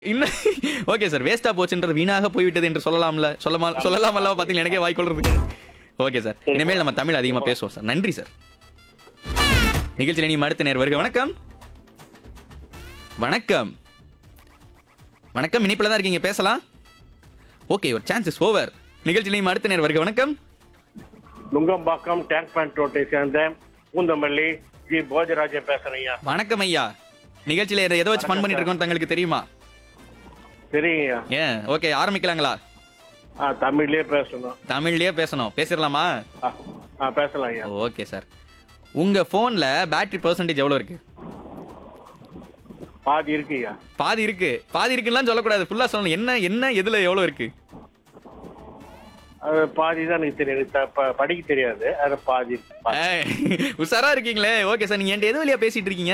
இன்னும் okay sir வேஸ்டா போச்சுன்றது வீணாக போய்விட்டது என்று சொல்லலாம்ல சொல்லமா சொல்லலாமல்ல பாத்தீங்களா எனக்கே வாய்க்கொள்றதுக்கு ஓகே சார் இனிமேல் நம்ம தமிழ் அதிகமா பேசுவோம் சார் நன்றி சார் நிகழ்ச்சியில் நீ அடுத்த நேர் வருக வணக்கம் வணக்கம் வணக்கம் இனிப்பில் தான் இருக்கீங்க பேசலாம் ஓகே ஒரு சான்ஸ் இஸ் ஓவர் நிகழ்ச்சியில் நீ அடுத்த நேர் வருக வணக்கம் நுங்கம்பாக்கம் டேங்க் பேண்ட் ரோட்டை சேர்ந்த பூந்தமல்லி ஜி போஜராஜன் பேசுறீங்க வணக்கம் ஐயா நிகழ்ச்சியில எதை எதை வச்சு ஃபன் பண்ணிட்டு இருக்கோம் தங்களுக்கு தெரியுமா சரிங்க ஏன் ஓகே ஆரம்பிக்கலாங்களா ஆ தமிழ்லயே பேசணும் தமிழ்லயே பேசணும் பேசிடலாமா ஆ, ஆ பேசலாம் ஐயா ஓகே சார் உங்க போன்ல பேட்டரி பெர்சன்டேஜ் எவ்வளவு இருக்கு பாதி இருக்கு ஐயா பாதி இருக்கு பாதி இருக்குன்னு சொல்லக்கூடாது ஃபுல்லா சொல்லணும் என்ன என்ன எதுல எவ்வளவு இருக்கு அது பாதி தான் எனக்கு தெரியும் எனக்கு த- ப- படிக்க தெரியாது அது பாதி இருக்கு. பாதி. ஏய், உஷாரா இருக்கீங்களே ஓகே சார் நீங்க என்கிட்ட எது வழியா பேசிட்டு இருக்கீங்க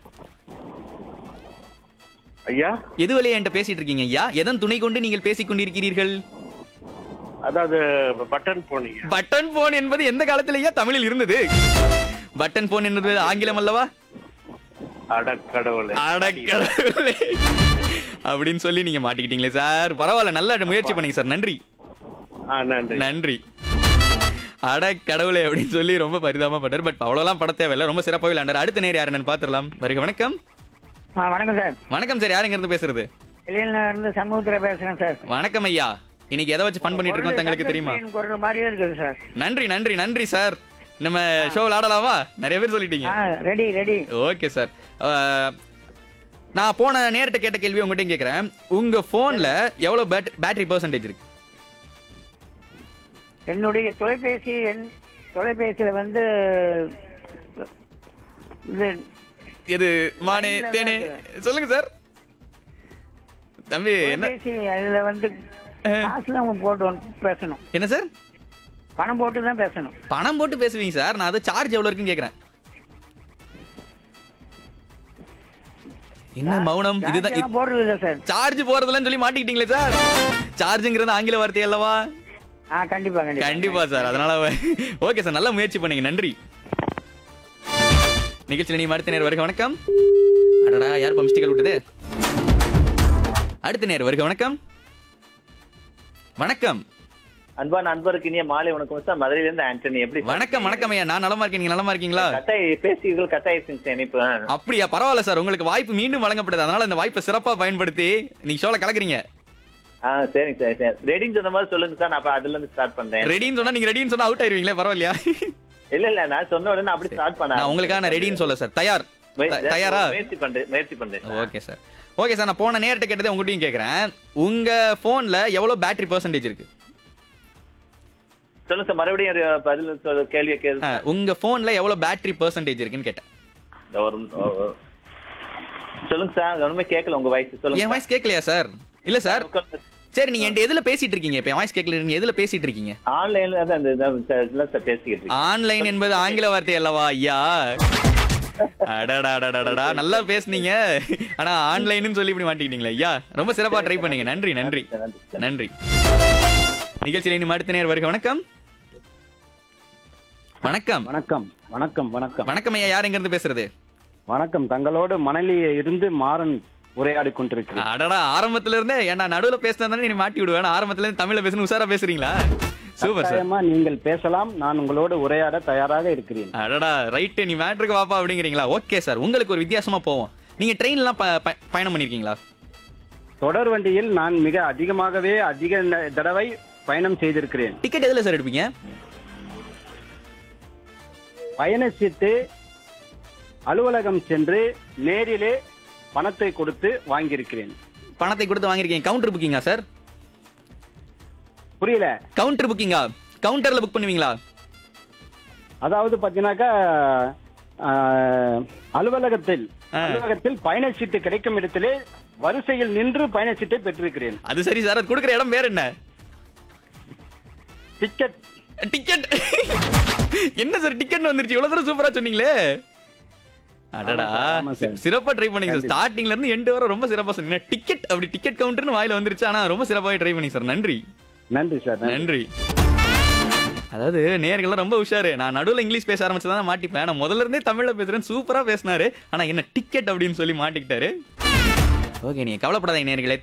ஐயா எது வழியா என்கிட்ட பேசிட்டு இருக்கீங்க ஐயா எதன் துணை கொண்டு நீங்கள் பேசிக் கொண்டிருக்கிறீர்கள் அதாவது பட்டன் போனீங்க பட்டன் போன் என்பது எந்த காலத்திலேயே தமிழில் இருந்தது பட்டன் போன் என்பது ஆங்கிலம் அல்லவா அட கடவுளே அடக்கடவுளே. அப்படின்னு சொல்லி நீங்க மாட்டிக்கிட்டீங்களே சார் பரவாயில்ல நல்ல முயற்சி பண்ணீங்க சார் நன்றி ஆ நன்றி நன்றி அட கடவுளே அப்படின்னு சொல்லி ரொம்ப பரிதாபப்பட்டார் பட் அவ்வளோலாம் பட தேவையில்ல ரொம்ப சிறப்பாக விளையாண்டார் அடுத்த நேர் யார் என்னன்னு பார்த்துடலாம் வருக வணக்கம் ஆ வணக்கம் சார் வணக்கம் சார் யாருங்க இருந்து பேசுறது வெளியில இருந்து சண்முகத்துல பேசுறேன் சார் வணக்கம் ஐயா இன்னைக்கு எதை வச்சு ஃபன் பண்ணிட்டு இருக்கோம் தங்களுக்கு தெரியுமா சங்கர் குரல் மாதிரியே இருக்குது சார் நன்றி நன்றி நன்றி சார் நம்ம ஷோ விளையாடலாமா நிறைய பேர் சொல்லிட்டீங்க ஆ ரெடி ரெடி ஓகே சார் நான் போன நேரத்தை கேட்ட கேள்வி உங்ககிட்ட கேட்குறேன் உங்க போன்ல எவ்வளவு பேட்டரி பெர்சன்டேஜ் இருக்கு என்னுடைய தொலைபேசி எண் தொலைபேசியில வந்து இது எது மானே தேனே சொல்லுங்க சார் தம்பி என்ன தொலைபேசி அதுல வந்து காசுலாம் போட்டு வந்து பேசணும் என்ன சார் பணம் போட்டு தான் பேசணும் பணம் போட்டு பேசுவீங்க சார் நான் அது சார்ஜ் எவ்வளவு இருக்குன்னு கேக்குறேன் என்ன மௌனம் இதுதான் சார்ஜ் போடுறது இல்லை சார் சார்ஜ் போறதுலன்னு சொல்லி மாட்டிக்கிட்டீங்களே சார் சார்ஜுங்கிறது ஆங்கில வார்த்தை அல்லவா ஆ கண்டிப்பா கண்டிப்பா கண்டிப்பா சார் அதனால ஓகே சார் நல்ல முயற்சி பண்ணீங்க நன்றி நிகழ்ச்சியில் நீ அடுத்த நேர் வருக வணக்கம் அடடா யார் மிஸ்டேக்கல் விட்டது அடுத்த நேர் வருக வணக்கம் வணக்கம் அன்பா நண்பருக்கு இனிய மாலை வணக்கம் சார் மதுரையில இருந்து ஆண்டனி எப்படி சார்? வணக்கம் வணக்கம் ஐயா நான் நலமா இருக்கேன் நீங்க நலமா இருக்கீங்களா கட்டாய பேசியர்கள் கட்டாயிருச்சுங்க சார் இணைப்பு அப்படியா பரவாயில்ல சார் உங்களுக்கு வாய்ப்பு மீண்டும் வழங்கப்படுது அதனால இந்த வாய்ப்பை சிறப்பா பயன்படுத்தி நீங்க ஷோல கலக்குறீங்க ஆ சரிங்க சார் சார் ரெடின்னு சொன்ன மாதிரி சொல்லுங்க சார் நான் அப்ப அதுல இருந்து ஸ்டார்ட் பண்றேன் ரெடின்னு சொன்னா நீங்க ரெடின்னு சொன்னா அவுட் ஆயிருவீங்களே பரவாயில்லையா இல்ல இல்ல நான் சொன்ன உடனே அப்படி ஸ்டார்ட் பண்ண நான் உங்களுக்காக ரெடின்னு சொல்ல சார் தயார் த- தயாரா முயற்சி பண்றேன் முயற்சி பண்றேன் sir. Okay sir okay sir நான் போன நேரத்தை கேட்டதே உங்ககிட்டயும் கேட்குறேன் உங்க போன்ல எவ்வளவு பேட்டரி பெர்சன்டேஜ் இருக்கு சொல்லுங்க சார் மறுபடியும் ஒரு பதில் சொல்ல கேள்வியை கேளு ஆ, உங்க போன்ல எவ்வளவு பேட்டரி பெர்சன்டேஜ் இருக்குன்னு கேட்டேன் இந்த ஒரு நிமிஷம். ஓ, ஓ. சொல்லுங்க சார் ஒண்ணுமே கேட்கல உங்க வாய்ஸ் என் சொல்லுங்க வாய்ஸ் கேட்கலையா சார் இல்ல சார் சரி நீங்க என்கிட்ட எதுல பேசிட்டு இருக்கீங்க இப்ப என் வாய்ஸ் கேட்கல நீங்க எதுல பேசிட்டு இருக்கீங்க ஆன்லைன்ல தான் அந்த இதெல்லாம் சார் பேசிக்கிட்டு இருக்கேன் ஆன்லைன் என்பது ஆங்கில வார்த்தை அல்லவா ஐயா அடடாடடடா நல்லா பேசுனீங்க ஆனா ஆன்லைன்னு சொல்லி இப்படி மாட்டிக்கிட்டீங்களா ஐயா ரொம்ப சிறப்பா ட்ரை பண்ணீங்க நன்றி நன்றி நன்றி சார். நன்றி நிகழ்ச்சியில் இனி அடுத்த நேர் வருக வணக்கம் வணக்கம் வணக்கம் வணக்கம் வணக்கம் வணக்கம் ஐயா யார் எங்க இருந்து பேசுறது வணக்கம் தங்களோடு மணலியை இருந்து மாறன் உரையாடி கொண்டிருக்கிறேன் அடடா ஆரம்பத்துல இருந்தே ஏன்னா நடுவுல பேசினா தானே நீ மாட்டி விடுவேன் ஆரம்பத்துல இருந்து தமிழ்ல பேசணும் உஷாரா பேசுறீங்களா சூப்பர் சார் கட்டாயமா நீங்கள் பேசலாம் நான் உங்களோடு உரையாட தயாராக இருக்கிறேன் அடடா ரைட்டு நீ மேட்ருக்கு வாப்பா அப்படிங்கிறீங்களா ஓகே சார் உங்களுக்கு ஒரு வித்தியாசமா போவோம் நீங்க ட்ரெயின்லாம் ப- ப- பயணம் பண்ணிருக்கீங்களா தொடர் வண்டியில் நான் மிக அதிகமாகவே அதிக ந- தடவை பயணம் செய்திருக்கிறேன் டிக்கெட் எதுல சார் எடுப்பீங்க பயண சீட்டு அலுவலகம் சென்று நேரிலே பணத்தை கொடுத்து வாங்கியிருக்கிறேன் பணத்தை கொடுத்து வாங்கிருக்கீங்க கவுண்டர் புக்கிங்கா சார் புரியல கவுண்டர் புக்கிங்கா கவுண்டர்ல புக் பண்ணுவீங்களா அதாவது பாத்தீங்கன்னாக்கா ஆஹ், அலுவலகத்தில் ஆ. அலுவலகத்தில் பயண சீட்டு கிடைக்கும் இடத்திலே வரிசையில் நின்று பயண சீட்டை பெற்றிருக்கிறேன் அது சரி சார் அது கொடுக்குற இடம் பேர் என்ன டிக்கெட் டிக்கெட் என்ன சார் டிக்கெட் வந்துருச்சு இவ்வளவு தூரம் சூப்பரா சொன்னீங்களே அடடா ஆமா சார், ஆமா சார். சிறப்பா ட்ரை பண்ணீங்க சார் ஸ்டார்டிங்ல இருந்து எண்டு வரை ரொம்ப சிறப்பா சொன்னீங்க டிக்கெட் அப்படி டிக்கெட் கவுண்டர்னு வாயில வந்துருச்சு ஆனா ரொம்ப சிறப்பாவே ட்ரை பண்ணீங்க சார் நன்றி நன்றி சார் நன்றி. நன்றி அதாவது நேர்கள்லாம் ரொம்ப உஷாரு நான் நடுவுல இங்கிலீஷ் பேச ஆரம்பிச்சதான் மாட்டிப்பேன் நான் முதல்ல இருந்தே தமிழ்ல பேசுறேன் சூப்பரா பேசினாரு ஆனா என்ன டிக்கெட் அப்படின்னு சொல்லி மாட்டிக்கிட்டாரு ஓகே நீங்க கவலைப்படாதீங்க நேர்களே